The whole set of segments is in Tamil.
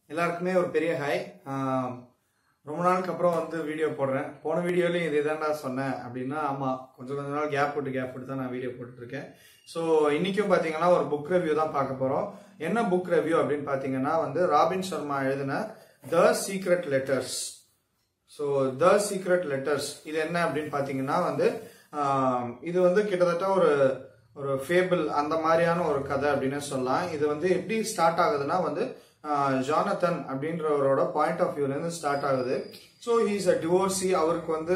எல்லாருக்குமே ஒரு பெரிய ஹாய் ரொம்ப நாளுக்கு அப்புறம் வந்து வீடியோ போடுறேன் போன வீடியோலையும் இதே தான்டா சொன்னேன் அப்படின்னா ஆமாம் கொஞ்சம் கொஞ்ச நாள் கேப் விட்டு கேப் விட்டு தான் நான் வீடியோ போட்டுட்ருக்கேன் ஸோ இன்றைக்கும் பார்த்தீங்கன்னா ஒரு புக் ரிவ்யூ தான் பார்க்க போகிறோம் என்ன புக் ரிவ்யூ அப்படின்னு பார்த்தீங்கன்னா வந்து ராபின் சர்மா எழுதின the secret letters so the secret letters இது என்ன அப்படின்னு பார்த்தீங்கன்னா வந்து ஆம், இது வந்து கிட்டத்தட்ட ஒரு ஒரு ஃபேபிள் அந்த மாதிரியான ஒரு கதை அப்படின்னு சொல்லலாம் இது வந்து எப்படி ஸ்டார்ட் ஆகுதுன்னா வந்து ஜானத்தன் அப்படின்றவரோட பாயிண்ட் ஆஃப் வியூலேருந்து ஸ்டார்ட் ஆகுது ஸோ ஹீஸ் அ டிவோர்ஸி அவருக்கு வந்து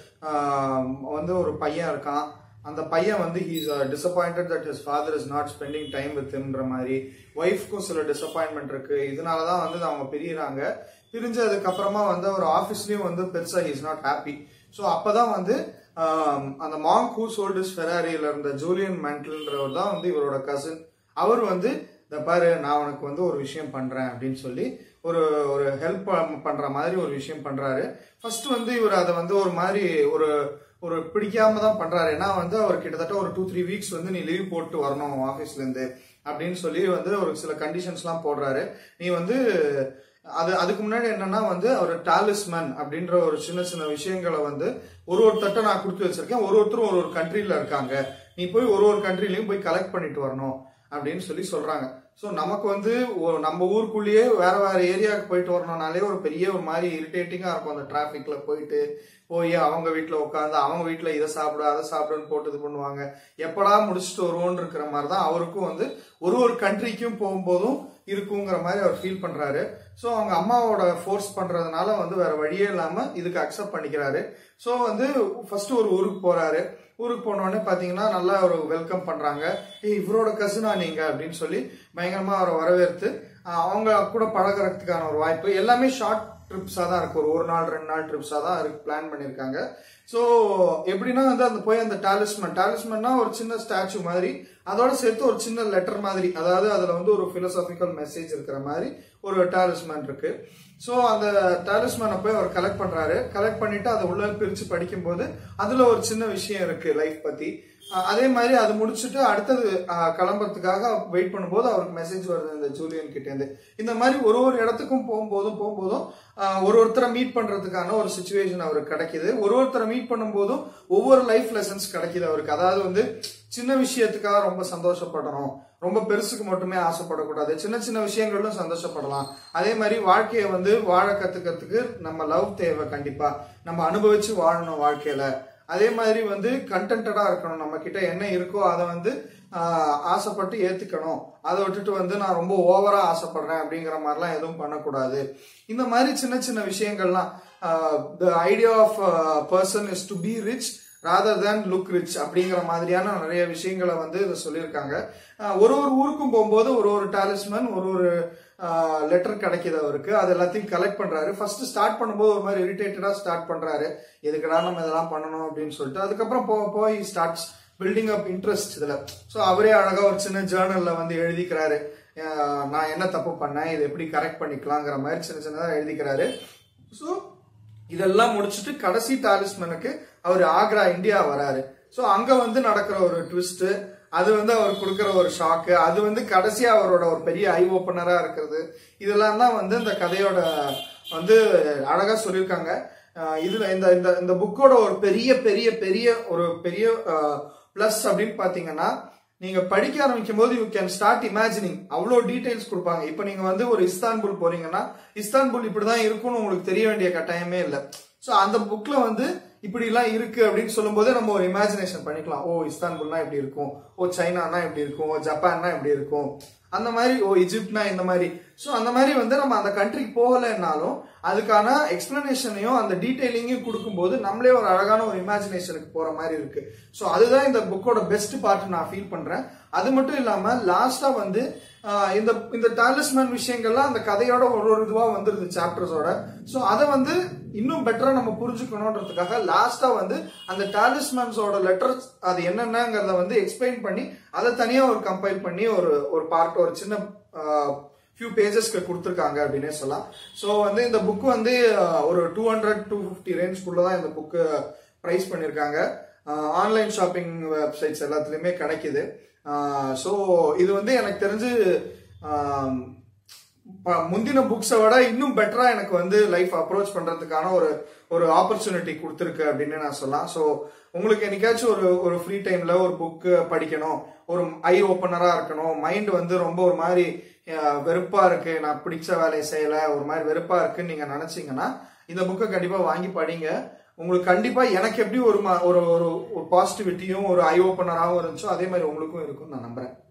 ஆம், வந்து ஒரு பையன் இருக்கான் அந்த பையன் வந்து he's disappointed that his father is not spending time வித்ன்ற மாதிரி ஒய்ஃப்க்கும் சில டிசப்பாயின்மெண்ட் இருக்கு இதனால தான் வந்து அவங்க பிரியறாங்க பிரிஞ்சதுக்கு அப்புறமா வந்து அவர் ஆஃபீஸ்லயும் வந்து பெருசா ஹீஸ் நாட் ஹாப்பி ஸோ அப்பதான் வந்து ஆம், அந்த மாங்க் ஹூ சோல்டிஸ் ஃபெராரியில இருந்த ஜூலியன் மென்டல்ன்றவர் தான் வந்து இவரோட கசின் அவர் வந்து இந்த பாரு நான் உனக்கு வந்து ஒரு விஷயம் பண்றேன் அப்படின்னு சொல்லி ஒரு ஒரு ஹெல்ப் பண்ற மாதிரி ஒரு விஷயம் பண்றாரு ஃபர்ஸ்ட் வந்து இவர் அதை வந்து ஒரு மாதிரி ஒரு ஒரு பிடிக்காம தான் பண்றாரு ஏன்னா வந்து அவர் கிட்டத்தட்ட ஒரு டூ த்ரீ வீக்ஸ் வந்து நீ லீவ் போட்டு வரணும் ஆஃபீஸ்ல இருந்து அப்படின்னு சொல்லி வந்து ஒரு சில கண்டிஷன்ஸ்லாம் போடுறாரு நீ வந்து அது அதுக்கு முன்னாடி என்னன்னா வந்து அவர் டாலிஸ்மன் அப்படின்ற ஒரு சின்ன சின்ன விஷயங்களை வந்து ஒரு ஒருத்தட்ட நான் கொடுத்து வச்சிருக்கேன் ஒரு ஒருத்தரும் ஒரு ஒரு கண்ட்ரில இருக்காங்க நீ போய் ஒரு ஒரு கண்ட்ரிலையும் போய் கலெக்ட் பண்ணிட்டு வரணும் அப்படின்னு சொல்லி சொல்றாங்க ஸோ நமக்கு வந்து ஒ- நம்ம ஊருக்குள்ளேயே வேற வேற ஏரியாவுக்கு போயிட்டு வரணும்னாலே ஒரு பெரிய ஒரு மாதிரி இரிட்டேட்டிங்கா இருக்கும் அந்த டிராஃபிக்ல போயிட்டு போய் அவங்க வீட்ல உட்காந்து அவங்க வீட்ல இதை சாப்பிடு அதை சாப்பிடுன்னு போட்டு இது பண்ணுவாங்க எப்படா முடிச்சுட்டு வருவோன்னு இருக்கிற மாதிரி தான் அவருக்கும் வந்து ஒரு ஒரு கண்ட்ரிக்கும் போகும்போதும் இருக்குங்கிற மாதிரி அவர் ஃபீல் பண்றாரு ஸோ அவங்க அம்மாவோட ஃபோர்ஸ் பண்றதுனால வந்து வேற வழியே இல்லாம இதுக்கு அக்செப்ட் பண்ணிக்கிறாரு ஸோ வந்து ஃபர்ஸ்ட் ஒரு ஊருக்கு போறாரு ஊருக்கு போன உடனே பாத்தீங்கன்னா நல்லா ஒரு வெல்கம் பண்றாங்க ஏய் இவரோட கசினா நீங்க அப்படின்னு சொல்லி பயங்கரமா அவரை வரவேற்று ஆஹ் அவங்க கூட பழகுறதுக்கான ஒரு வாய்ப்பு எல்லாமே ஷார்ட் ட்ரிப்ஸாக தான் இருக்கு ஒரு ஒரு நாள் ரெண்டு நாள் ட்ரிப்ஸாக தான் இருக்கு பிளான் பண்ணியிருக்காங்க ஸோ எப்படின்னா வந்து அந்த போய் அந்த டாலிஸ்மன் டாலிஸ்மன்னா ஒரு சின்ன ஸ்டாச்சு மாதிரி அதோட சேர்த்து ஒரு சின்ன லெட்டர் மாதிரி அதாவது அதில் வந்து ஒரு philosophical மெசேஜ் இருக்கிற மாதிரி ஒரு டாலிஸ்மன் இருக்கு ஸோ அந்த டாலிஸ்மனை போய் அவர் கலெக்ட் பண்றாரு கலெக்ட் பண்ணிட்டு அதை உள்ள பிரிச்சு படிக்கும்போது அதுல ஒரு சின்ன விஷயம் இருக்கு லைஃப் பத்தி அஹ் அதே மாதிரி அது முடிச்சுட்டு அடுத்தது அஹ், கிளம்புறதுக்காக வெயிட் பண்ணும்போது அவருக்கு மெசேஜ் வருது இந்த ஜூலியன் கிட்ட இருந்து இந்த மாதிரி ஒரு ஒரு இடத்துக்கும் போகும்போதும் போகும்போதும் அஹ், ஒரு ஒருத்தரை மீட் பண்றதுக்கான ஒரு சுச்சுவேஷன் அவருக்கு கிடைக்குது ஒரு ஒருத்தரை மீட் பண்ணும்போதும் ஒவ்வொரு லைஃப் லெசன்ஸ் கிடைக்குது அவருக்கு அதாவது வந்து சின்ன விஷயத்துக்காக ரொம்ப சந்தோஷப்படணும் ரொம்ப பெருசுக்கு மட்டுமே ஆசைப்படக்கூடாது சின்ன சின்ன விஷயங்களிலும் சந்தோஷப்படலாம் அதே மாதிரி வாழ்க்கையை வந்து வாழ கத்துக்கிறதுக்கு நம்ம லவ் தேவை கண்டிப்பா நம்ம அனுபவிச்சு வாழணும் வாழ்க்கையில அதே மாதிரி வந்து கண்டென்டடா இருக்கணும் நம்ம கிட்ட என்ன இருக்கோ அதை வந்து ஆஹ், ஆசைப்பட்டு ஏத்துக்கணும் அதை விட்டுட்டு வந்து நான் ரொம்ப ஓவரா ஆசைப்படுறேன் அப்படிங்கிற மாதிரிலாம் எதுவும் பண்ணக்கூடாது இந்த மாதிரி சின்ன சின்ன விஷயங்கள்லாம் the idea of person is to be rich rather than look rich அப்படிங்கிற மாதிரியான நிறைய விஷயங்களை வந்து இதை சொல்லியிருக்காங்க ஆஹ், ஒரு ஒரு ஊருக்கும் போகும்போது ஒரு ஒரு டாலிஸ்மன் ஒரு ஒரு லெட்டர் கிடைக்குது அவருக்கு அது எல்லாத்தையும் கலெக்ட் பண்றாரு ஃபர்ஸ்ட் ஸ்டார்ட் பண்ணும்போது ஒரு மாதிரி இரிட்டேட்டடா ஸ்டார்ட் பண்றாரு எதுக்குடா நம்ம இதெல்லாம் பண்ணணும் அப்படின்னு சொல்லிட்டு அதுக்கப்புறம் போ போய் ஸ்டார்ட்ஸ் பில்டிங் அப் இன்ட்ரெஸ்ட் இதுல ஸோ அவரே அழகா ஒரு சின்ன ஜேர்னல்ல வந்து எழுதிக்கிறாரு ஆஹ், நான் என்ன தப்பு பண்ணேன் இதை எப்படி கரெக்ட் பண்ணிக்கலாங்கிற மாதிரி சின்ன சின்னதா எழுதிக்கிறாரு ஸோ இதெல்லாம் முடிச்சுட்டு கடைசி டாலிஸ்மனுக்கு அவர் ஆக்ரா இந்தியா வராரு ஸோ அங்க வந்து நடக்கிற ஒரு ட்விஸ்ட் அது வந்து அவர் கொடுக்கிற ஒரு ஷாக்கு அது வந்து கடைசியா அவரோட ஒரு பெரிய ஐ ஓப்பனரா இருக்கிறது இதெல்லாம் தான் வந்து இந்த கதையோட வந்து அழகா சொல்லியிருக்காங்க அஹ் இதுல இந்த இந்த இந்த புக்கோட ஒரு பெரிய பெரிய பெரிய ஒரு பெரிய பிளஸ் அப்படின்னு பாத்தீங்கன்னா நீங்க படிக்க ஆரம்பிக்கும் போது யூ கேன் ஸ்டார்ட் இமேஜினிங் அவ்வளோ டீடைல்ஸ் கொடுப்பாங்க இப்போ நீங்க வந்து ஒரு இஸ்தான்புல் போறீங்கன்னா இஸ்தான்புல் இப்படிதான் இருக்கும்னு உங்களுக்கு தெரிய வேண்டிய கட்டாயமே இல்லை ஸோ அந்த புக்ல வந்து இப்படி எல்லாம் இருக்கு அப்படின்னு சொல்லும்போது நம்ம ஒரு இமேஜினேஷன் பண்ணிக்கலாம் ஓ இஸ்தான்புல்னா இப்படி இருக்கும் ஓ சைனானா இப்படி இருக்கும் ஓ ஜப்பான்னா இப்படி இருக்கும் அந்த மாதிரி ஓ இஜிப்ட்னா இந்த மாதிரி ஸோ அந்த மாதிரி வந்து நம்ம அந்த கண்ட்ரிக்கு போகலைன்னாலும் அதுக்கான எக்ஸ்பிளனேஷனையும் அந்த டீடைலிங்கையும் கொடுக்கும்போது நம்மளே ஒரு அழகான ஒரு இமேஜினேஷனுக்கு போற மாதிரி இருக்கு ஸோ அதுதான் இந்த புக்கோட பெஸ்ட் பார்ட் நான் ஃபீல் பண்றேன் அது மட்டும் இல்லாம லாஸ்டா வந்து ஆஹ், இந்த இந்த டாலிஸ்மேன் விஷயங்கள்லாம் அந்த கதையோட ஒரு ஒரு இதுவா வந்துருது சாப்டர்ஸோட ஸோ அதை வந்து இன்னும் பெட்டரா நம்ம புரிஞ்சுக்கணுன்றதுக்காக லாஸ்டா வந்து அந்த டாலிஸ்மேன்ஸோட லெட்டர்ஸ் அது என்னென்னங்கிறத வந்து எக்ஸ்பிளைன் பண்ணி அதை தனியா ஒரு கம்பைல் பண்ணி ஒரு ஒரு பார்ட் ஒரு சின்ன ஃபியூ பேஜஸ்க்கு கொடுத்துருக்காங்க அப்படின்னே சொல்லலாம் ஸோ வந்து இந்த புக் வந்து அஹ், ஒரு டூ ஹண்ட்ரட் டூ ஃபிஃப்டி ரேஞ்ச்குள்ள தான் இந்த புக்கு ப்ரைஸ் பண்ணியிருக்காங்க ஆன்லைன் ஷாப்பிங் வெப்சைட்ஸ் எல்லாத்துலேயுமே கிடைக்குது ஸோ இது வந்து எனக்கு தெரிஞ்சு ஆம், ப- முந்தின புக்ஸை விட இன்னும் பெட்டரா எனக்கு வந்து லைஃப் அப்ரோச் பண்றதுக்கான ஒரு ஒரு ஆப்பர்ச்சுனிட்டி கொடுத்துருக்கு அப்படின்னு நான் சொல்லலாம் ஸோ உங்களுக்கு என்னைக்காச்சும் ஒரு ஒரு ஃப்ரீ டைம்ல ஒரு புக் படிக்கணும் ஒரு ஐ ஓப்பனரா இருக்கணும் மைண்ட் வந்து ரொம்ப ஒரு மாதிரி அஹ், வெறுப்பா இருக்கு நான் பிடிச்ச வேலையை செய்யல ஒரு மாதிரி வெறுப்பா இருக்குன்னு நீங்க நினைச்சீங்கன்னா இந்த புக்கை கண்டிப்பா வாங்கி படிங்க உங்களுக்கு கண்டிப்பா எனக்கு எப்படி ஒரு ம- ஒரு ஒரு பாசிட்டிவிட்டியும் ஒரு ஐ ஓப்பனராகவும் இருந்துச்சோ அதே மாதிரி உங்களுக்கும் இருக்கும்னு நான் நம்புறேன்